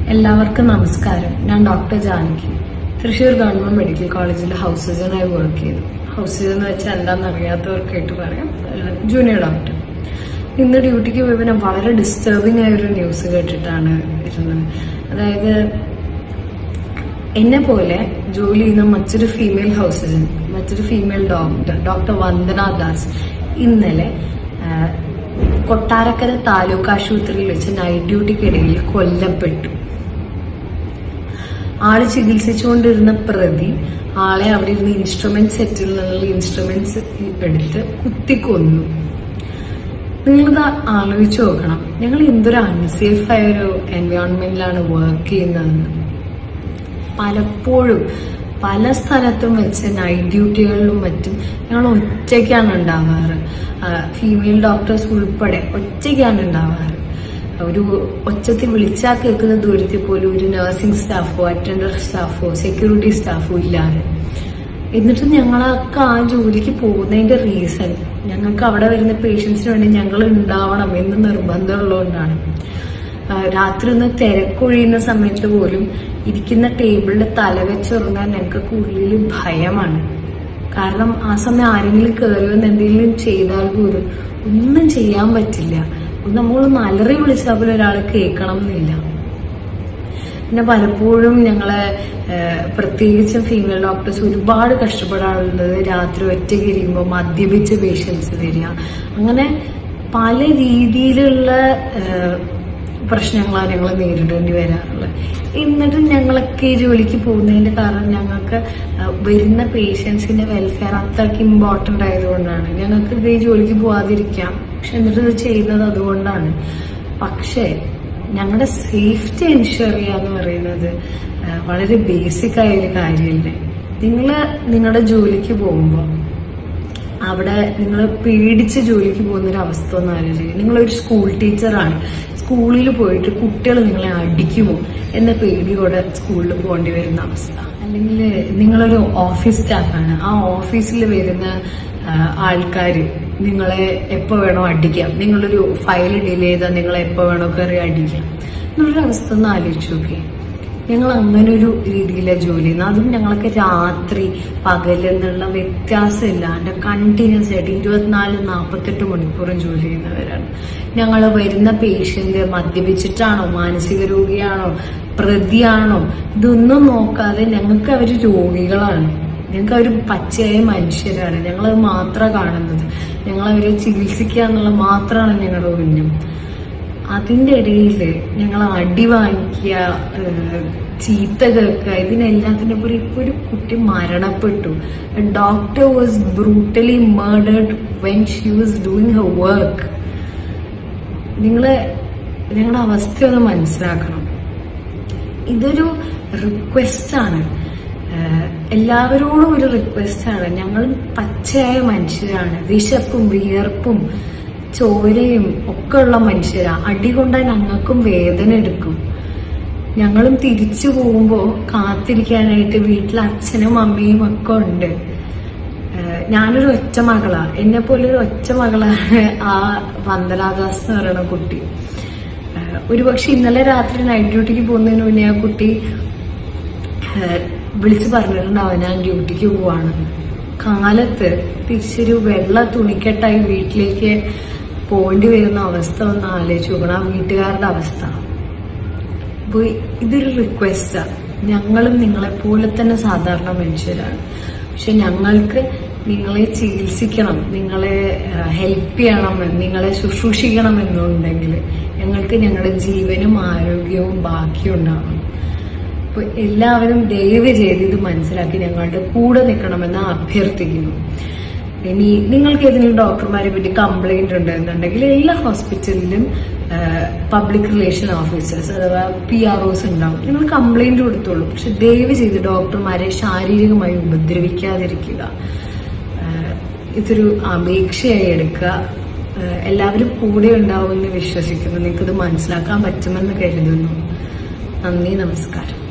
എല്ലാവർക്കും നമസ്കാരം ഞാൻ doctor Janaki Thrissur government medical കോളേജിൽ ഹൗസ് സർജനായി വർക്ക് ചെയ്തു ഹൗസ് സർജൻ എന്ന് വെച്ചാൽ എന്താണെന്ന് അറിയാത്തവർക്കായിട്ട് പറയാം ജൂനിയർ ഡോക്ടർ ഇന്ന് ഡ്യൂട്ടിക്ക് പോയപ്പോൾ ഞാൻ വളരെ ഡിസ്റ്റർബിംഗ് ആയ ഒരു ന്യൂസ് കേട്ടിട്ടാണ് ഇരുന്നത് അതായത് എന്നെ പോലെ ജോലി ചെയ്യുന്ന മറ്റൊരു ഫീമെയിൽ ഹൗസ് സർജൻ മറ്റൊരു female doctor doctor Vandana Das ഇന്നലെ ആ, കൊട്ടാരക്കര താലൂക്ക് ആശുപത്രിയിൽ വെച്ച് നൈറ്റ് ഡ്യൂട്ടിക്കിടയിൽ കൊല്ലപ്പെട്ടു ആള് ചികിത്സിച്ചുകൊണ്ടിരുന്ന പ്രതി ആളെ അവിടെ ഇരുന്ന് ഇൻസ്ട്രുമെന്റ് സെറ്റിൽ നിന്നുള്ള ഇൻസ്ട്രുമെന്റ്സ് എടുത്ത് കുത്തിക്കൊന്നു നിങ്ങളിത് ആലോചിച്ച് നോക്കണം ഞങ്ങൾ എന്തൊരു അൺസേഫ് ആയ ഒരു എൻവയോൺമെന്റിലാണ് വർക്ക് ചെയ്യുന്നതെന്ന് പലപ്പോഴും പല സ്ഥലത്തും വെച്ച് നൈറ്റ് ഡ്യൂട്ടികളിലും മറ്റും ഞങ്ങൾ ഒറ്റയ്ക്കാണ് ഉണ്ടാവാറ് ഫീമെയിൽ ഡോക്ടേഴ്സ് ഉൾപ്പെടെ ഒറ്റയ്ക്കാണ് ഉണ്ടാവാറ് ഒരു ഒച്ചത്തിൽ വിളിച്ചാൽ കേൾക്കുന്ന ദൂരത്തിൽ പോലും ഒരു നഴ്സിംഗ് സ്റ്റാഫോ അറ്റൻഡർ സ്റ്റാഫോ സെക്യൂരിറ്റി സ്റ്റാഫോ ഇല്ലാതെ എന്നിട്ട് ഞങ്ങളൊക്കെ ആ ജോലിക്ക് പോകുന്നതിന്റെ റീസൺ ഞങ്ങൾക്ക് അവിടെ വരുന്ന പേഷ്യൻസിന് വേണ്ടി ഞങ്ങൾ ഉണ്ടാവണം എന്ന് നിർബന്ധമുള്ളതുകൊണ്ടാണ് ആ, രാത്രി ഒന്ന് തിരക്കൊഴിയുന്ന സമയത്ത് പോലും ഇരിക്കുന്ന ടേബിളിൽ തല വെച്ചുറങ്ങാൻ ഞങ്ങൾക്ക് കൂടുതൽ ഭയമാണ് കാരണം ആ സമയം ആരെങ്കിലും കയറി വന്ന് എന്തെങ്കിലും ചെയ്താൽ പോലും ഒന്നും ചെയ്യാൻ പറ്റില്ല നമ്മൾ അലറി വിളിച്ചാൽ പോലും ഒരാൾ കേൾക്കണം എന്നില്ല പിന്നെ പലപ്പോഴും ഞങ്ങളെ ഏഹ്, പ്രത്യേകിച്ചും ഫീമെയിൽ ഡോക്ടേഴ്സ് ഒരുപാട് കഷ്ടപ്പെടാറുള്ളത് രാത്രി ഒറ്റയ്ക്ക് ഇരിക്കുമ്പോൾ മദ്യപിച്ച പേഷ്യൻസ് വരിക അങ്ങനെ പല രീതിയിലുള്ള ഏഹ്, പ്രശ്നങ്ങളാണ് ഞങ്ങൾ നേരിടേണ്ടി വരാറുള്ളത് എന്നിട്ടും ഞങ്ങളൊക്കെ ഈ ജോലിക്ക് പോകുന്നതിന്റെ കാരണം ഞങ്ങൾക്ക് ഏഹ്, വരുന്ന പേഷ്യൻസിന്റെ വെൽഫെയർ അത്രയ്ക്ക് ഇമ്പോർട്ടന്റ് ആയതുകൊണ്ടാണ് ഞങ്ങൾക്ക് ഇത് ഈ ജോലിക്ക് പോവാതിരിക്കാം പക്ഷെ എന്നിട്ട് ഇത് ചെയ്യുന്നത് അതുകൊണ്ടാണ് പക്ഷേ ഞങ്ങളുടെ സേഫ്റ്റി എൻഷുർ ചെയ്യുക എന്ന് പറയുന്നത് ആ, വളരെ ബേസിക് ആയ ഒരു കാര്യമല്ലേ നിങ്ങൾ നിങ്ങളുടെ ജോലിക്ക് പോകുമ്പോൾ അവിടെ നിങ്ങൾ പേടിച്ച് ജോലിക്ക് പോകുന്ന ഒരു അവസ്ഥ ഒന്നും ആലോചിക്കുക നിങ്ങളൊരു സ്കൂൾ ടീച്ചറാണ് സ്കൂളിൽ പോയിട്ട് കുട്ടികൾ നിങ്ങളെ അടിക്കുമോ എന്ന പേടിയോടെ സ്കൂളിൽ പോകേണ്ടി വരുന്ന അവസ്ഥ അല്ലെങ്കിൽ നിങ്ങളൊരു ഓഫീസ് സ്റ്റാഫാണ് ആ ഓഫീസിൽ വരുന്ന ആൾക്കാർ നിങ്ങളെ എപ്പോൾ വേണോ അടിക്കാം നിങ്ങളൊരു ഫയൽ ഡിലേ ചെയ്താൽ നിങ്ങളെ എപ്പോൾ വേണോ കയറി അടിക്കാം എന്നുള്ളൊരു അവസ്ഥ ഒന്ന് ആലോചിച്ച് നോക്കിയേ ഞങ്ങൾ അങ്ങനെ ഒരു രീതിയിലാണ് ജോലി ചെയ്യുന്നത് അതും ഞങ്ങൾക്ക് രാത്രി പകൽ എന്നുള്ള വ്യത്യാസമില്ലാണ്ട് കണ്ടിന്യൂസ് ആയിട്ട് ഇരുപത്തിനാല് നാൽപ്പത്തെട്ട് മണിക്കൂറും ജോലി ചെയ്യുന്നവരാണ് ഞങ്ങൾ വരുന്ന പേഷ്യന്റ് മദ്യപിച്ചിട്ടാണോ മാനസിക രോഗിയാണോ പ്രതിയാണോ ഇതൊന്നും നോക്കാതെ ഞങ്ങൾക്ക് അവർ രോഗികളാണ് ഞങ്ങൾക്ക് അവർ പച്ചയായ മനുഷ്യരാണ് ഞങ്ങളത് മാത്രമാണ് കാണുന്നത് ഞങ്ങൾ അവരെ ചികിത്സിക്കുക എന്നുള്ള മാത്രമാണ് ഞങ്ങളുടെ ഉന്നം അതിന്റെ ഇടയിൽ ഞങ്ങൾ അടി വാങ്ങിക്കുക ഏഹ്, ചീത്ത കേൾക്കുക ഇതിനെല്ലാത്തിനും ഒരു ഇപ്പൊ ഒരു കുട്ടി മരണപ്പെട്ടു doctor was brutally murdered when she was doing her work നിങ്ങള് നിങ്ങളുടെ അവസ്ഥ ഒന്ന് മനസ്സിലാക്കണം ഇതൊരു റിക്വസ്റ്റ് ആണ് ഏഹ് എല്ലാവരോടും ഒരു റിക്വസ്റ്റ് ആണ് ഞങ്ങൾ പച്ചയായ മനുഷ്യരാണ് വിശപ്പും വിയർപ്പും ചോരയും ഒക്കെ ഉള്ള മനുഷ്യരാ അടി കൊണ്ടാൽ ഞങ്ങൾക്കും വേദന എടുക്കും ഞങ്ങളും തിരിച്ചു പോകുമ്പോൾ കാത്തിരിക്കാനായിട്ട് വീട്ടിൽ അച്ഛനും അമ്മയും ഒക്കെ ഉണ്ട് ഏഹ് ഞാനൊരു ഒറ്റ മകളാ എന്നെ പോലെ ഒരു ഒറ്റ മകളാണ് ആ വന്ദനാദാസ് എന്ന് പറയുന്ന കുട്ടി ഏഹ് ഒരുപക്ഷെ ഇന്നലെ രാത്രി നൈറ്റ് ഡ്യൂട്ടിക്ക് പോകുന്നതിന് മുന്നേ ആ കുട്ടി ഏഹ് വിളിച്ച് പറഞ്ഞിട്ടുണ്ടാവും ഞാൻ ഡ്യൂട്ടിക്ക് പോവാണെന്ന് കാലത്ത് തിരിച്ചൊരു വെള്ള തുണിക്കെട്ടായി വീട്ടിലേക്ക് പോകേണ്ടി വരുന്ന അവസ്ഥ ഒന്ന് ആലോചിച്ച് നോക്കണം ആ വീട്ടുകാരുടെ അവസ്ഥ അപ്പൊ ഇതൊരു റിക്വസ്റ്റാ ഞങ്ങളും നിങ്ങളെ പോലെ തന്നെ സാധാരണ മനുഷ്യരാണ് പക്ഷെ ഞങ്ങൾക്ക് നിങ്ങളെ ചികിത്സിക്കണം നിങ്ങളെ ഹെൽപ്പ് ചെയ്യണം നിങ്ങളെ ശുശ്രൂഷിക്കണം എന്നുണ്ടെങ്കിൽ ഞങ്ങൾക്ക് ഞങ്ങളുടെ ജീവനും ആരോഗ്യവും ബാക്കിയും ഉണ്ടാവണം അപ്പൊ എല്ലാവരും ദയവ് ചെയ്ത് ഇത് മനസ്സിലാക്കി ഞങ്ങളുടെ കൂടെ നിൽക്കണമെന്ന് അഭ്യർത്ഥിക്കുന്നു ഇനി നിങ്ങൾക്ക് ഏതെങ്കിലും ഡോക്ടർമാരെ പറ്റി കംപ്ലൈന്റ് ഉണ്ടെന്നുണ്ടെങ്കിൽ എല്ലാ ഹോസ്പിറ്റലിലും പബ്ലിക് റിലേഷൻ ഓഫീസേഴ്സ് അഥവാ പി ആർ ഒസ് ഉണ്ടാവും നിങ്ങൾ കംപ്ലൈന്റ് കൊടുത്തോളൂ പക്ഷെ ദയവ് ചെയ്ത് ഡോക്ടർമാരെ ശാരീരികമായി ഉപദ്രവിക്കാതിരിക്കുക ആഹ് ഇതൊരു അപേക്ഷയായി എടുക്കുക ആഹ് എല്ലാവരും കൂടെ ഉണ്ടാവുമെന്ന് വിശ്വസിക്കുന്നു നിങ്ങൾക്കിത് മനസ്സിലാക്കാൻ പറ്റുമെന്ന് കരുതുന്നു നന്ദി നമസ്കാരം